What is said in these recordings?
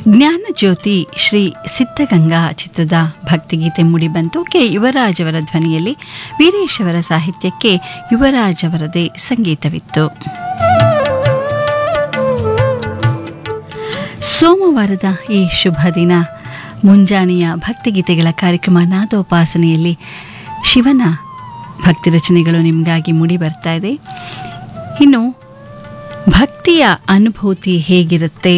ಜ್ಞಾನಜ್ಯೋತಿ ಶ್ರೀ ಸಿದ್ಧಗಂಗಾ ಚಿತ್ರದ ಭಕ್ತಿಗೀತೆ ಮೂಡಿಬಂತು ಕೆ ಯುವರಾಜ್ ಅವರ ಧ್ವನಿಯಲ್ಲಿ ವೀರೇಶ್ ಅವರ ಸಾಹಿತ್ಯಕ್ಕೆ ಯುವರಾಜ್ ಅವರದೇ ಸಂಗೀತವಿತ್ತು ಸೋಮವಾರದ ಈ ಶುಭ ದಿನ ಮುಂಜಾನೆಯ ಭಕ್ತಿಗೀತೆಗಳ ಕಾರ್ಯಕ್ರಮ ನಾದೋಪಾಸನೆಯಲ್ಲಿ ಶಿವನ ಭಕ್ತಿ ರಚನೆಗಳು ನಿಮಗಾಗಿ ಮೂಡಿ ಬರ್ತಾ ಇದೆ ಇನ್ನು ಭಕ್ತಿಯ ಅನುಭೂತಿ ಹೇಗಿರುತ್ತೆ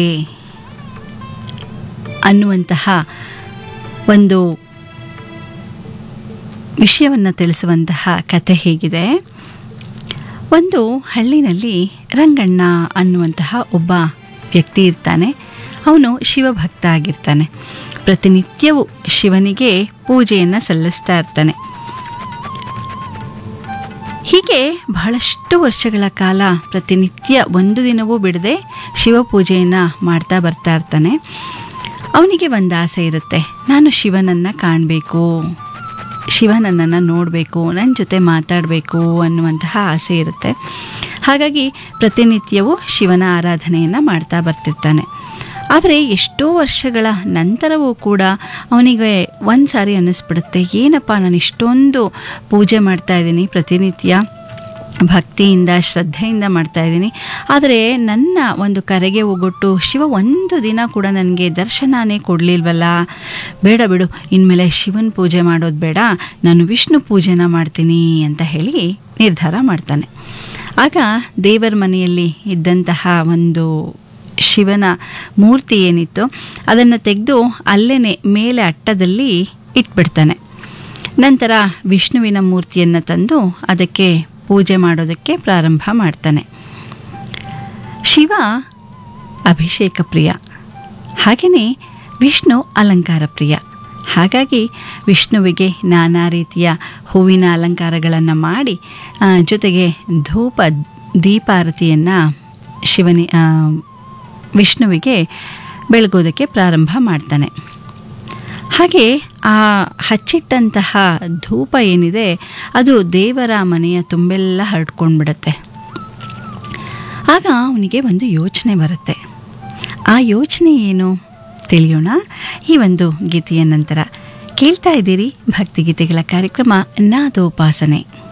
ಅನ್ನುವಂತಹ ಒಂದು ವಿಷಯವನ್ನು ತಿಳಿಸುವಂತಹ ಕತೆ ಹೇಗಿದೆ ಒಂದು ಹಳ್ಳಿನಲ್ಲಿ ರಂಗಣ್ಣ ಅನ್ನುವಂತಹ ಒಬ್ಬ ವ್ಯಕ್ತಿ ಇರ್ತಾನೆ ಅವನು ಶಿವಭಕ್ತ ಆಗಿರ್ತಾನೆ ಪ್ರತಿನಿತ್ಯವೂ ಶಿವನಿಗೆ ಪೂಜೆಯನ್ನು ಸಲ್ಲಿಸ್ತಾ ಇರ್ತಾನೆ ಹೀಗೆ ಬಹಳಷ್ಟು ವರ್ಷಗಳ ಕಾಲ ಪ್ರತಿನಿತ್ಯ ಒಂದು ದಿನವೂ ಬಿಡದೆ ಶಿವಪೂಜೆಯನ್ನು ಮಾಡ್ತಾ ಬರ್ತಾ ಇರ್ತಾನೆ ಅವನಿಗೆ ಒಂದು ಆಸೆ ಇರುತ್ತೆ ನಾನು ಶಿವನನ್ನು ಕಾಣಬೇಕು ಶಿವ ನನ್ನನ್ನು ನೋಡಬೇಕು ನನ್ನ ಜೊತೆ ಮಾತಾಡಬೇಕು ಅನ್ನುವಂತಹ ಆಸೆ ಇರುತ್ತೆ ಹಾಗಾಗಿ ಪ್ರತಿನಿತ್ಯವೂ ಶಿವನ ಆರಾಧನೆಯನ್ನು ಮಾಡ್ತಾ ಬರ್ತಿರ್ತಾನೆ ಆದರೆ ಎಷ್ಟೋ ವರ್ಷಗಳ ನಂತರವೂ ಕೂಡ ಅವನಿಗೆ ಒಂದು ಸಾರಿ ಅನ್ನಿಸ್ಬಿಡುತ್ತೆ ಏನಪ್ಪ ನಾನು ಇಷ್ಟೊಂದು ಪೂಜೆ ಮಾಡ್ತಾ ಇದ್ದೀನಿ ಪ್ರತಿನಿತ್ಯ ಭಕ್ತಿಯಿಂದ ಶ್ರದ್ಧೆಯಿಂದ ಮಾಡ್ತಾ ಇದ್ದೀನಿ ಆದರೆ ನನ್ನ ಒಂದು ಕರೆಗೆ ಹೋಗೊಟ್ಟು ಶಿವ ಒಂದು ದಿನ ಕೂಡ ನನಗೆ ದರ್ಶನನೇ ಕೊಡಲಿಲ್ವಲ್ಲ ಬೇಡ ಬಿಡು ಇನ್ಮೇಲೆ ಶಿವನ ಪೂಜೆ ಮಾಡೋದು ಬೇಡ ನಾನು ವಿಷ್ಣು ಪೂಜೆನ ಮಾಡ್ತೀನಿ ಅಂತ ಹೇಳಿ ನಿರ್ಧಾರ ಮಾಡ್ತಾನೆ ಆಗ ದೇವರ ಮನೆಯಲ್ಲಿ ಇದ್ದಂತಹ ಒಂದು ಶಿವನ ಮೂರ್ತಿ ಏನಿತ್ತು ಅದನ್ನು ತೆಗೆದು ಅಲ್ಲೇ ಮೇಲೆ ಅಟ್ಟದಲ್ಲಿ ಇಟ್ಬಿಡ್ತಾನೆ ನಂತರ ವಿಷ್ಣುವಿನ ಮೂರ್ತಿಯನ್ನು ತಂದು ಅದಕ್ಕೆ ಪೂಜೆ ಮಾಡೋದಕ್ಕೆ ಪ್ರಾರಂಭ ಮಾಡ್ತಾನೆ ಶಿವ ಅಭಿಷೇಕ ಪ್ರಿಯ ಹಾಗೆಯೇ ವಿಷ್ಣು ಅಲಂಕಾರ ಪ್ರಿಯ ಹಾಗಾಗಿ ವಿಷ್ಣುವಿಗೆ ನಾನಾ ರೀತಿಯ ಹೂವಿನ ಅಲಂಕಾರಗಳನ್ನು ಮಾಡಿ ಆ, ಜೊತೆಗೆ ಧೂಪ ದೀಪಾರತಿಯನ್ನು ಶಿವನಿ ಆ, ವಿಷ್ಣುವಿಗೆ ಬೆಳಗೋದಕ್ಕೆ ಪ್ರಾರಂಭ ಮಾಡ್ತಾನೆ ಹಾಗೆ ಆ ಹಚ್ಚಿಟ್ಟಂತಹ ಧೂಪ ಏನಿದೆ ಅದು ದೇವರ ಮನೆಯ ತುಂಬೆಲ್ಲ ಹರಡ್ಕೊಂಡ್ಬಿಡುತ್ತೆ ಆಗ ಅವನಿಗೆ ಒಂದು ಯೋಚನೆ ಬರುತ್ತೆ ಆ ಯೋಚನೆ ಏನು ತಿಳಿಯೋಣ ಈ ಒಂದು ಗೀತೆಯ ನಂತರ ಕೇಳ್ತಾ ಇದ್ದೀರಿ ಭಕ್ತಿಗೀತೆಗಳ ಕಾರ್ಯಕ್ರಮ ನಾದೋಪಾಸನೆ